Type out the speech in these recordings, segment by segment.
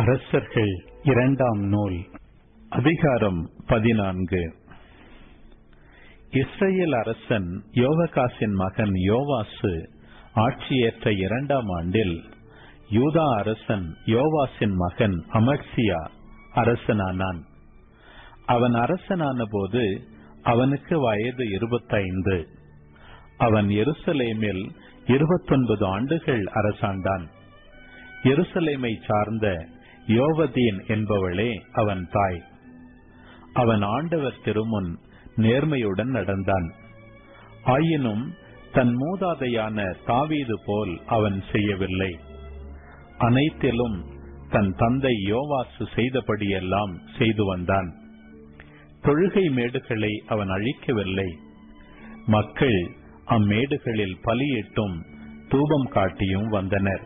அரசர்கள் இரண்டாம் நூல் அதிகாரம் பதினான்கு இஸ்ரேல் அரசன் யோவகாசின் மகன் யோவாசு ஆட்சியேற்ற இரண்டாம் ஆண்டில் யூதா அரசன் யோவாசின் மகன் அமர்சியா அரசனானான் அவன் அரசனான போது அவனுக்கு வயது இருபத்தைந்து அவன் எருசலேமில் இருபத்தொன்பது ஆண்டுகள் அரசாண்டான் எருசலேமை சார்ந்த யோவதீன் என்பவளே அவன் தாய் அவன் ஆண்டவர் திருமுன் நேர்மையுடன் நடந்தான் ஆயினும் தன் மூதாதையான தாவீது போல் அவன் செய்யவில்லை அனைத்திலும் தன் தந்தை யோவாசு செய்தபடியெல்லாம் செய்து வந்தான் தொழுகை மேடுகளை அவன் அழிக்கவில்லை மக்கள் அம்மேடுகளில் பலியிட்டும் தூபம் காட்டியும் வந்தனர்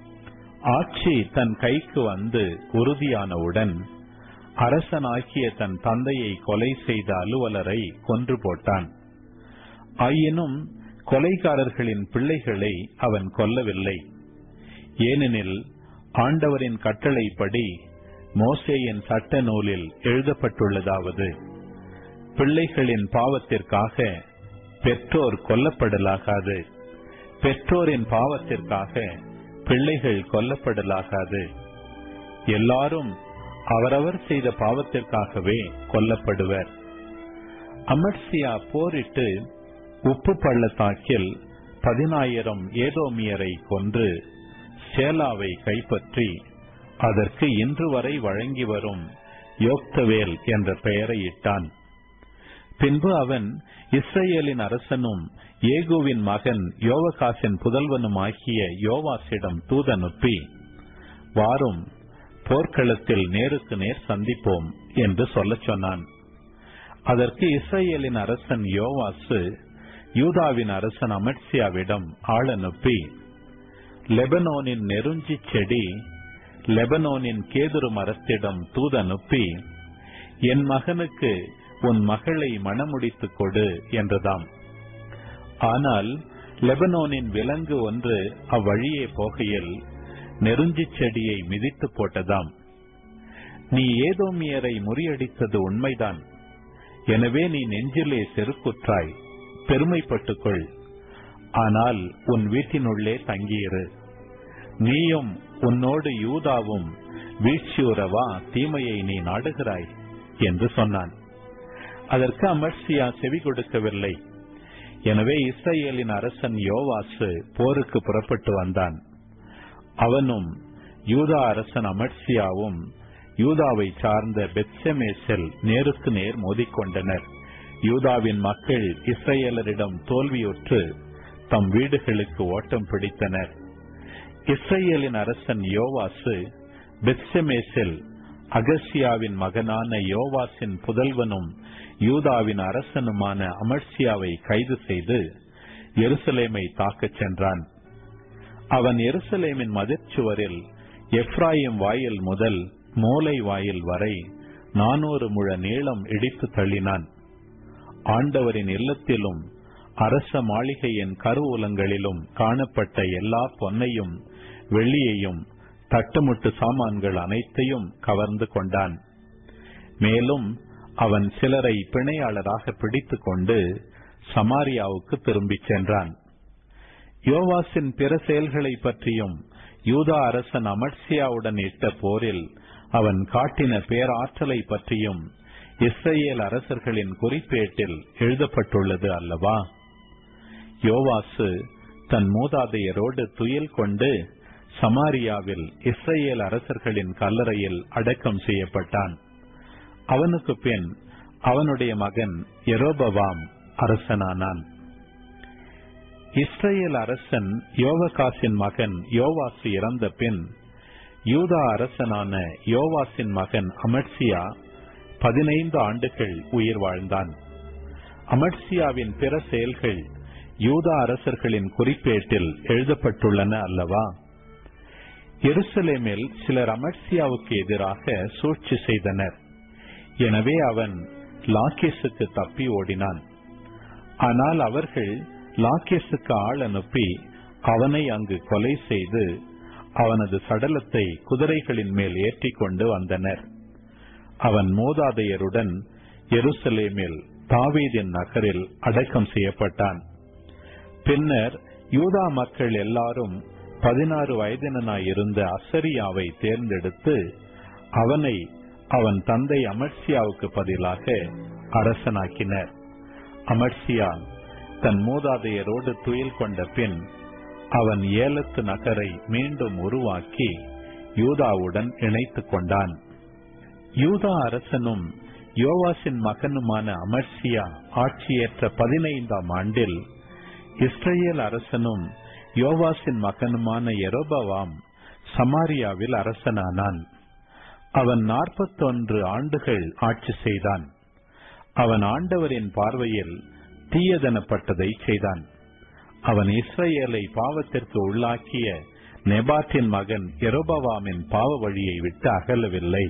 ஆட்சி தன் கைக்கு வந்து உறுதியானவுடன் அரசனாகிய தன் தந்தையை கொலை செய்த அலுவலரை கொன்று போட்டான் ஆயினும் கொலைகாரர்களின் பிள்ளைகளை அவன் கொல்லவில்லை ஏனெனில் ஆண்டவரின் கட்டளைப்படி மோசேயின் சட்ட நூலில் எழுதப்பட்டுள்ளதாவது பிள்ளைகளின் பாவத்திற்காக பெற்றோர் கொல்லப்படலாகாது பெற்றோரின் பாவத்திற்காக பிள்ளைகள் கொல்லப்படலாகாது எல்லாரும் அவரவர் செய்த பாவத்திற்காகவே கொல்லப்படுவர் அமர்சியா போரிட்டு உப்பு பள்ளத்தாக்கில் பதினாயிரம் ஏதோமியரை கொன்று சேலாவை கைப்பற்றி அதற்கு இன்று வரை வழங்கி வரும் யோக்தவேல் என்ற பெயரை இட்டான் பின்பு அவன் இஸ்ரேலின் அரசனும் ஏகுவின் மகன் யோவகாசின் புதல்வனும் ஆகிய யோவாசிடம் தூதனுப்பி வாரும் போர்க்களத்தில் நேருக்கு நேர் சந்திப்போம் என்று சொல்லச் சொன்னான் அதற்கு இஸ்ரேலின் அரசன் யோவாசு யூதாவின் அரசன் அமட்சியாவிடம் ஆள் அனுப்பி லெபனோனின் நெருஞ்சி செடி லெபனோனின் கேதுரு மரத்திடம் தூதனுப்பி என் மகனுக்கு உன் மகளை மணமுடித்துக் கொடு என்றதாம் ஆனால் லெபனோனின் விலங்கு ஒன்று அவ்வழியே போகையில் நெருஞ்சி செடியை மிதித்து போட்டதாம் நீ ஏதோமியரை முறியடித்தது உண்மைதான் எனவே நீ நெஞ்சிலே செருக்குற்றாய் பெருமைப்பட்டுக்கொள் ஆனால் உன் வீட்டினுள்ளே தங்கியிரு நீயும் உன்னோடு யூதாவும் வீழ்ச்சியுறவா தீமையை நீ நாடுகிறாய் என்று சொன்னான் அதற்கு அமர்சியா செவி கொடுக்கவில்லை எனவே இஸ்ரேலின் அரசன் யோவாசு போருக்கு புறப்பட்டு வந்தான் அவனும் யூதா அரசன் அமர்சியாவும் யூதாவை சார்ந்த பெத்செமேசல் நேருக்கு நேர் மோதிக்கொண்டனர் யூதாவின் மக்கள் இஸ்ரேலரிடம் தோல்வியுற்று தம் வீடுகளுக்கு ஓட்டம் பிடித்தனர் இஸ்ரேலின் அரசன் யோவாசு பெத்செமேசில் அகசியாவின் மகனான யோவாசின் புதல்வனும் யூதாவின் அரசனுமான அமர்சியாவை கைது செய்து எருசலேமை தாக்கச் சென்றான் அவன் எருசலேமின் மதிர்ச்சுவரில் எப்ராயிம் வாயில் முதல் மூலை வாயில் வரை நானூறு முழ நீளம் இடித்து தள்ளினான் ஆண்டவரின் இல்லத்திலும் அரச மாளிகையின் கருவூலங்களிலும் காணப்பட்ட எல்லா பொன்னையும் வெள்ளியையும் தட்டுமுட்டு சாமான்கள் அனைத்தையும் கவர்ந்து கொண்டான் மேலும் அவன் சிலரை பிணையாளராக பிடித்துக் கொண்டு சமாரியாவுக்கு திரும்பிச் சென்றான் யோவாசின் பிற செயல்களை பற்றியும் யூதா அரசன் அமர்சியாவுடன் இட்ட போரில் அவன் காட்டின பேராற்றலை பற்றியும் இஸ்ரேல் அரசர்களின் குறிப்பேட்டில் எழுதப்பட்டுள்ளது அல்லவா யோவாசு தன் மூதாதையரோடு துயில் கொண்டு சமாரியாவில் இஸ்ரேல் அரசர்களின் கல்லறையில் அடக்கம் செய்யப்பட்டான் அவனுக்கு பின் அவனுடைய மகன் எரோபவாம் அரசனானான் இஸ்ரேல் அரசன் யோவகாசின் மகன் யோவாசு இறந்த பின் யூதா அரசனான யோவாசின் மகன் அமர்சியா பதினைந்து ஆண்டுகள் உயிர் வாழ்ந்தான் அமர்சியாவின் பிற செயல்கள் யூதா அரசர்களின் குறிப்பேட்டில் எழுதப்பட்டுள்ளன அல்லவா எருசலேமில் சிலர் அமர்சியாவுக்கு எதிராக சூழ்ச்சி செய்தனர் எனவே அவன் லாக்கேஸுக்கு தப்பி ஓடினான் ஆனால் அவர்கள் லாக்கேஸுக்கு ஆள் அனுப்பி அவனை அங்கு கொலை செய்து அவனது சடலத்தை குதிரைகளின் மேல் ஏற்றிக் கொண்டு வந்தனர் அவன் மூதாதையருடன் எருசலேமில் தாவீதின் நகரில் அடக்கம் செய்யப்பட்டான் பின்னர் யூதா மக்கள் எல்லாரும் பதினாறு வயதினனாயிருந்த அசரியாவை தேர்ந்தெடுத்து அவனை அவன் தந்தை அமர்சியாவுக்கு பதிலாக அரசனாக்கினர் அமர்சியா தன் மூதாதையரோடு துயில் கொண்ட பின் அவன் ஏலத்து நகரை மீண்டும் உருவாக்கி யூதாவுடன் இணைத்துக் கொண்டான் யூதா அரசனும் யோவாசின் மகனுமான அமர்சியா ஆட்சியேற்ற பதினைந்தாம் ஆண்டில் இஸ்ரேல் அரசனும் யோவாசின் மகனுமான எரோபவாம் சமாரியாவில் அரசனானான் அவன் நாற்பத்தொன்று ஆண்டுகள் ஆட்சி செய்தான் அவன் ஆண்டவரின் பார்வையில் தீயதனப்பட்டதை செய்தான் அவன் இஸ்ரேலை பாவத்திற்கு உள்ளாக்கிய நெபாத்தின் மகன் எரோபவாமின் பாவ வழியை விட்டு அகலவில்லை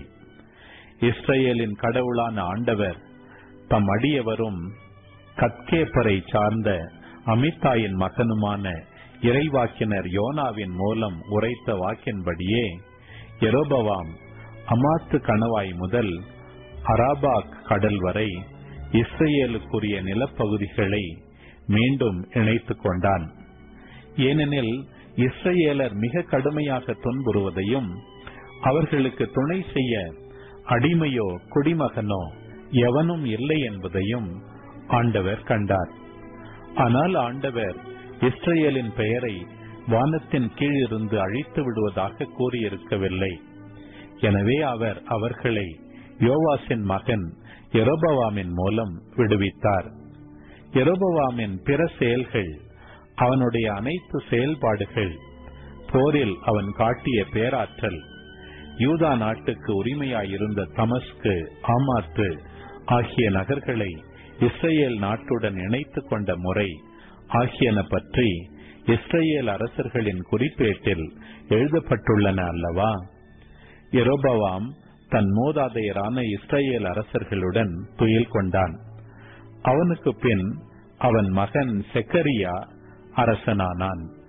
இஸ்ரேலின் கடவுளான ஆண்டவர் தம் அடியவரும் கத்கேப்பரை சார்ந்த அமித்தாயின் மகனுமான இறைவாக்கினர் யோனாவின் மூலம் உரைத்த வாக்கின்படியே எரோபவாம் அமாத்து கணவாய் முதல் அராபாக் கடல் வரை இஸ்ரேலுக்குரிய நிலப்பகுதிகளை மீண்டும் இணைத்துக் கொண்டான் ஏனெனில் இஸ்ரேலர் மிக கடுமையாக துன்புறுவதையும் அவர்களுக்கு துணை செய்ய அடிமையோ குடிமகனோ எவனும் இல்லை என்பதையும் ஆண்டவர் கண்டார் ஆனால் ஆண்டவர் இஸ்ரேலின் பெயரை வானத்தின் கீழிருந்து அழித்து விடுவதாக கூறியிருக்கவில்லை எனவே அவர் அவர்களை யோவாசின் மகன் எரோபவாமின் மூலம் விடுவித்தார் எரோபவாமின் பிற செயல்கள் அவனுடைய அனைத்து செயல்பாடுகள் போரில் அவன் காட்டிய பேராற்றல் யூதா நாட்டுக்கு உரிமையாயிருந்த தமஸ்கு ஆமாத்து ஆகிய நகர்களை இஸ்ரேல் நாட்டுடன் இணைத்துக் கொண்ட முறை ஆகியன பற்றி இஸ்ரேல் அரசர்களின் குறிப்பேட்டில் எழுதப்பட்டுள்ளன அல்லவா எரோபவாம் தன் மூதாதையரான இஸ்ரேல் அரசர்களுடன் துயில் கொண்டான் அவனுக்கு பின் அவன் மகன் செக்கரியா அரசனானான்